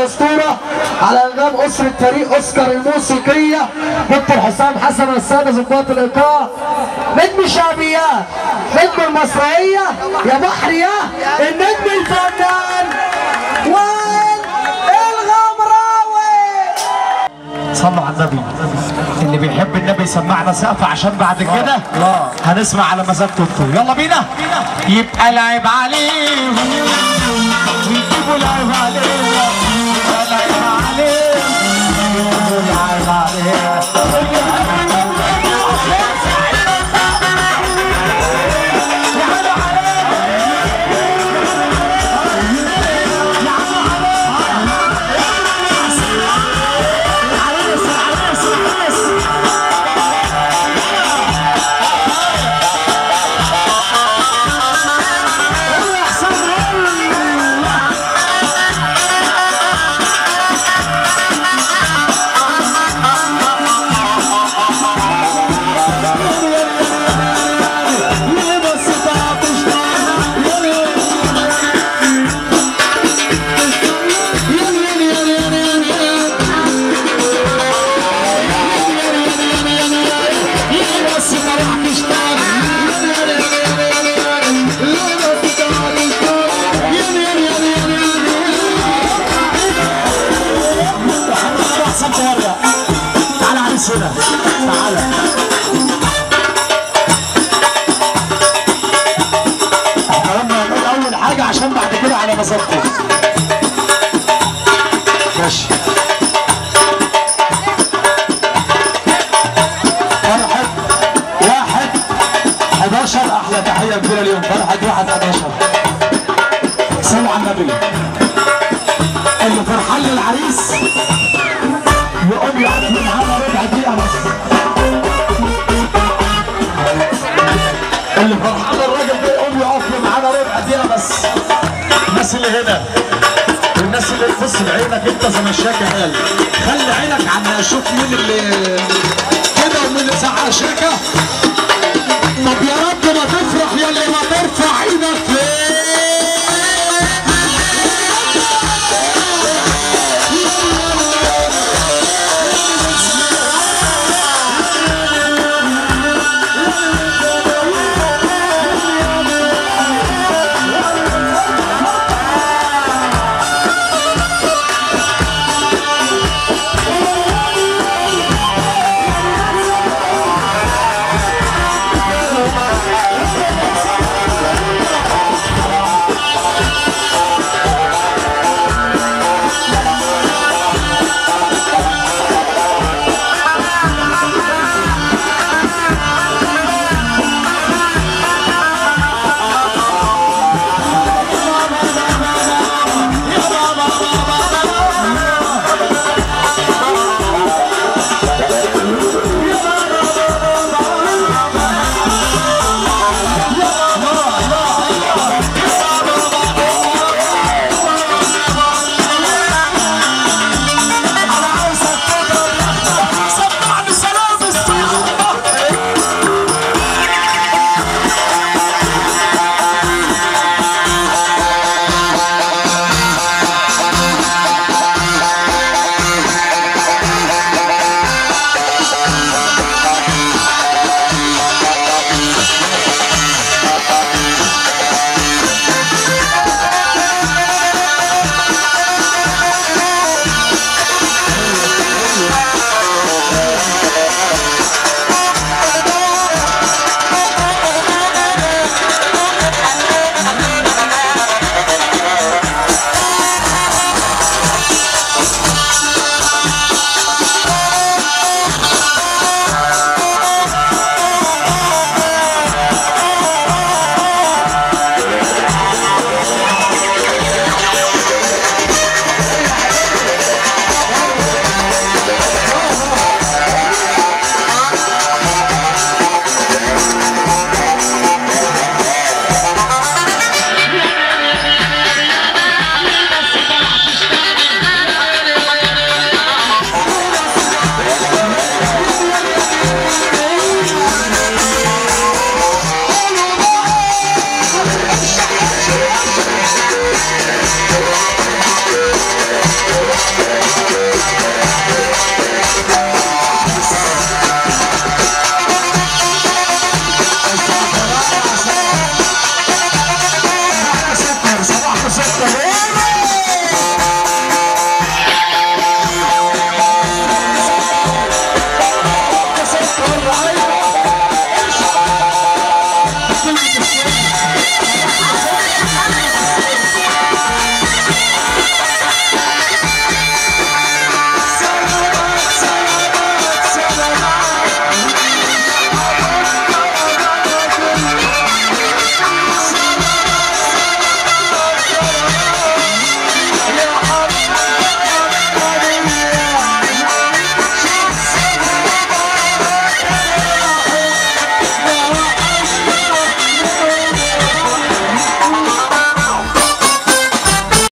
الاسطوره على انغام اسره فريق اوسكار الموسيقيه دكتور حسام حسن السادة ضباط الايقاع نجم الشعبيات نجم المسرحيه يا بحر يا النجم الفنان وائل الغمراوي صلوا على النبي اللي بيحب النبي يسمعنا سقف عشان بعد كده هنسمع على مزاجكم انتوا يلا بينا يبقى العيب عليهم ويجيبوا العيب عليهم يبقى العيب عليهم يجيبوا العيب عليهم احسن تورق تعالى عريس هنا تعالى احنا قلنا نقول اول حاجه عشان بعد كده على مزاجكم ماشي فرحة واحد 11 احلى تحيه كبيره اليوم فرحة واحد 11 صلوا على النبي اللي فرحان للعريس يقوم يقف معانا ربع دقيقة بس اللي فرحان الراجل ده يقوم يقف معانا ربع دقيقة بس الناس اللي هنا والناس اللي تبص لعينك انت زي ما الشاكة قال خلي عينك عن اشوف مين اللي كده ومين اللي زعق شاكة طب يا